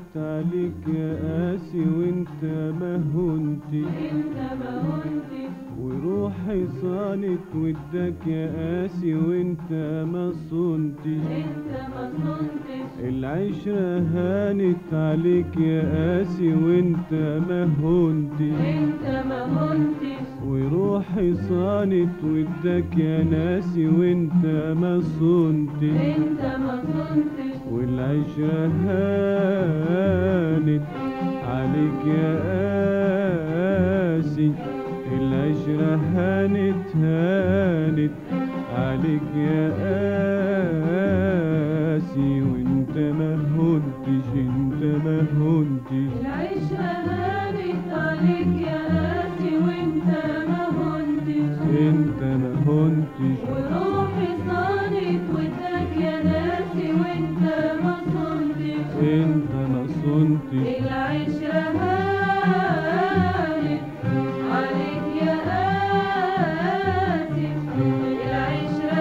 هانت عليك يا قاسي وانت ما هنتي انت ما هنتش وروحي صانت ودك يا قاسي وانت ما صنتش انت ما صنتش العشرة هانت عليك يا قاسي وانت ما هنتش انت ما هنتش وروحي صانت ودك يا ناسي وانت ما صنتش انت ما صنتش والعشرة هانت عليك يا قاسي العشرة هانت هانت عليك يا قاسي وانت ما هنتش انت ما هنتش العشرة هانت عليك يا قاسي وانت ما هنتش انت ما هنتش وروحي صانت ودك يا ناسي وانت ما صنتش انت ما صنتش العشرة هانت عليك يا قاسي العشرة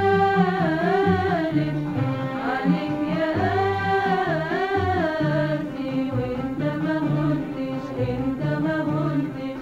هانت عليك يا قاسي وانت ما هنتش انت ما هنتش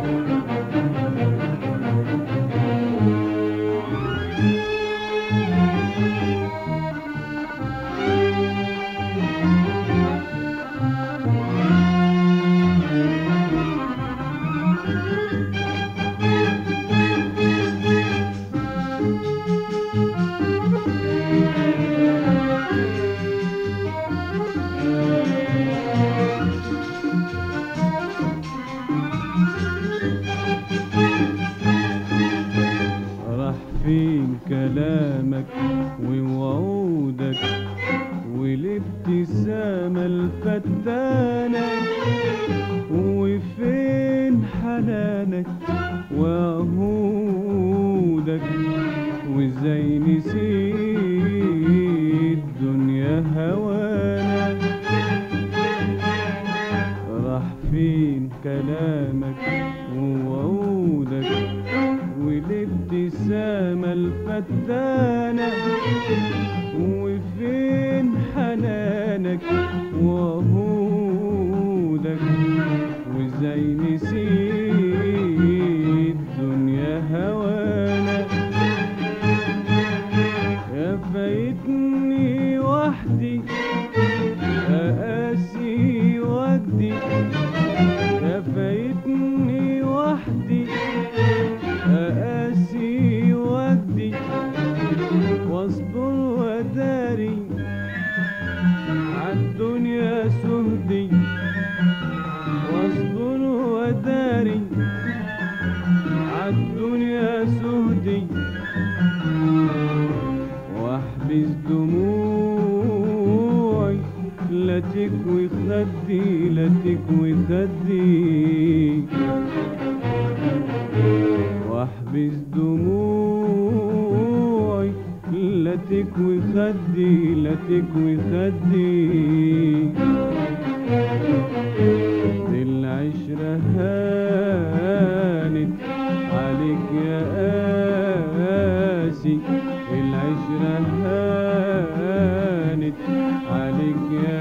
راح فين كلامك ووعودك والابتسامة الفتانة وفين حنانك وعهودك وازاي نسيت دنيا هوانا راح فين كلامك ووعودك والابتسامة الفتانة وفين حنانك وهودك وازاي نسيت دنيا هوانا يا فايتني وحدي أقاسي وجدي يا فايتني وحدي أقاسي وجدي واصبر وداري عالدنيا سهدي واصبر وداري عالدنيا سهدي واحبس دموعي لا تكوي خدي لا تكوي خدي واحبس دموعي لا تكوي خدي لا تكوي خدي دي العشرة هانت عليك يا قاسي العشرة هانت عليك يا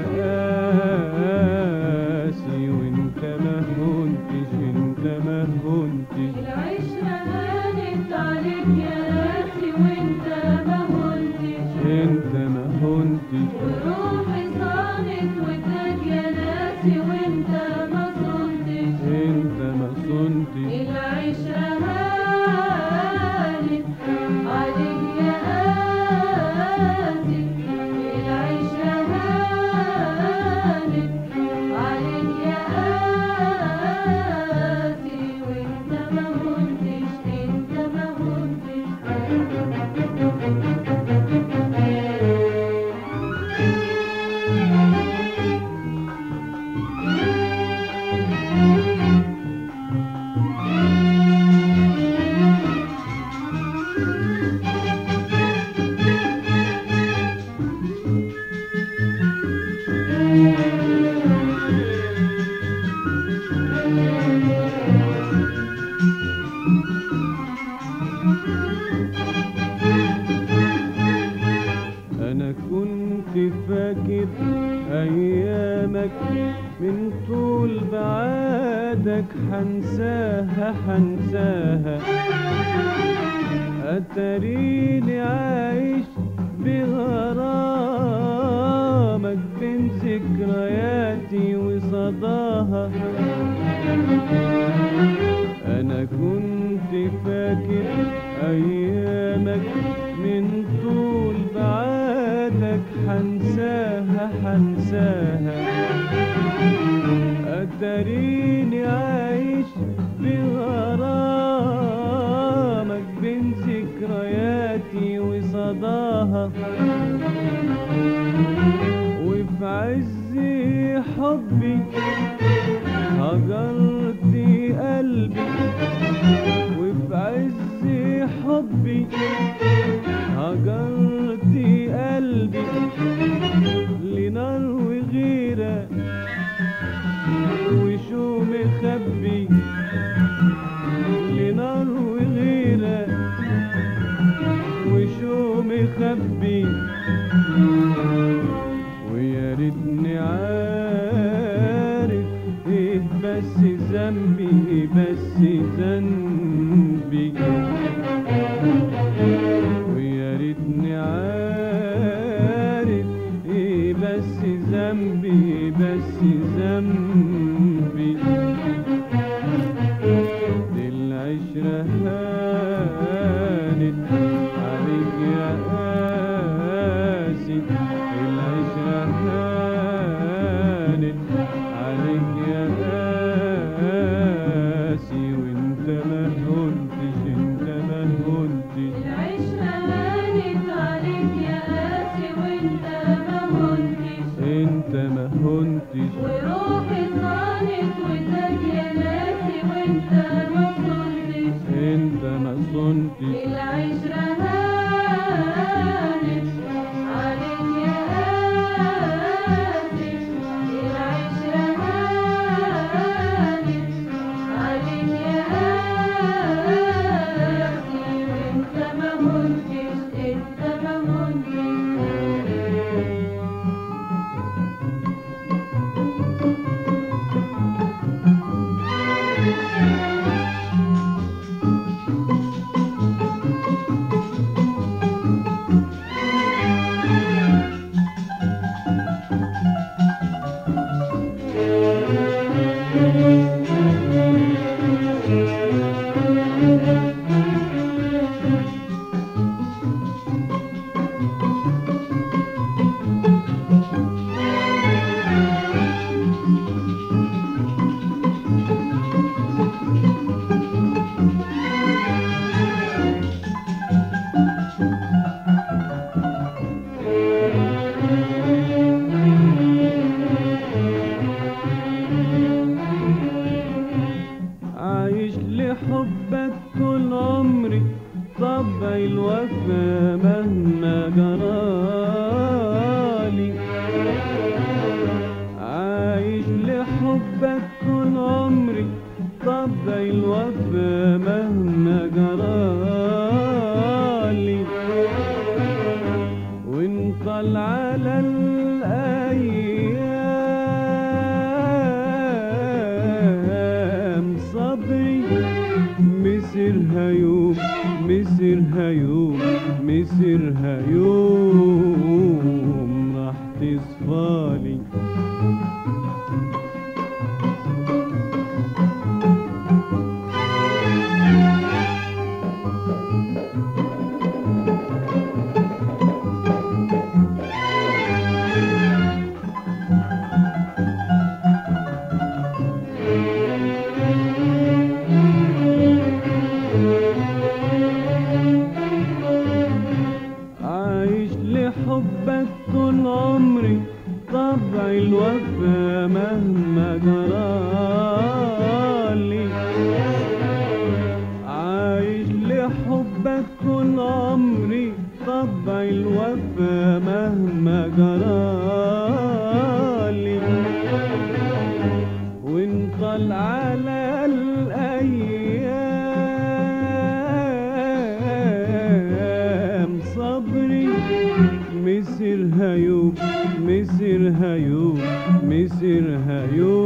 قاسي وانت ما هنتش انت ما هنتش العشرة هانت عليك يا ناسي وانت ما هنتش انت ما هنتش وروحي صانت ودك يا ناسي وانت ما صنتش انت ما صنتش العشرة هانت عليك يا قاسي أيامك من طول بعادك حنساها حنساها أتريني عايش بغرامك بين ذكرياتي وصداها أنا كنت فاكر أيامك من طول بعادك حنساها حنساها أتريني عايش بغرامك بين ذكرياتي وصداها وفي عز حبي هجرت قلبي وفي عز حبي هجرت قلبي لنار وغيرة وشو مخبي لنار وغيرة وشو مخبي ويا ريتني عارف ايه بس ذنبي ايه بس ذنبي ويا ريتني عارف ايه بس ذنبي ايه بس ذنبي دي العشرة هانت عليك يا قاسي العشرة هانت عليك يا قاسي وانت ما كنتش انت ما كنتش العشرة هانت عليك يا قاسي وانت ما هنتش انت ما كنتش وروحي صانت وزاد يا ناسي وانت ما صنتش انت ما صنتش العشرة هانت عليك يا قاسي العشرة هانت عليك يا قاسي وانت ما هنتش انت ما هنتش عايش لحبك طول عمري طبع الوفا مهما جرالي عايش لحبك طول عمري طبع الوفا مهما جرالي وانطل على الأيام صبري مسيرها يوم مسيرها يوم مسيرها يوم راح تصفالي عايش لحبك طول عمري طبع الوفا مهما جرالي عايش لحبك طول عمري طبع الوفا مهما جرالي وانطل على الأيام صبري مسيرها يوم مسيرها يوم مسيرها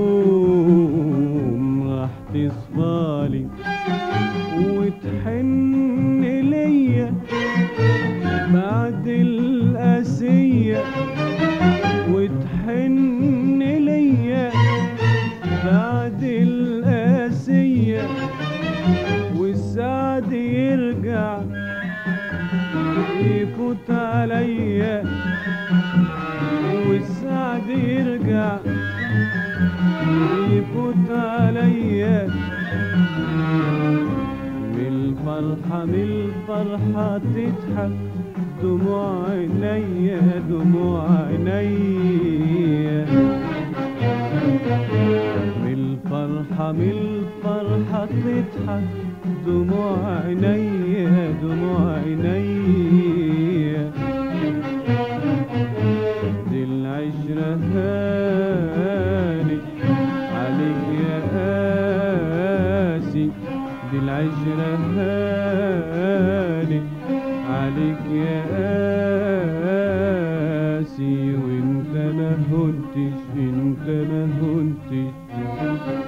يوم راح تصفالي وتحن ليا بعد القاسية وتحن ليا بعد القاسية والسعد يرجع يفوت عليا والسعد يرجع يفوت عليا من الفرحة من الفرحة تضحك دموع عينيا دموع عينيا من الفرحة من الفرحة تضحك دموع عينيا دموع عينيا دي العشرة هاني عليك يا قاسي دي العشرة هاني عليك يا قاسي وانت ما هنتش انت ما هنتش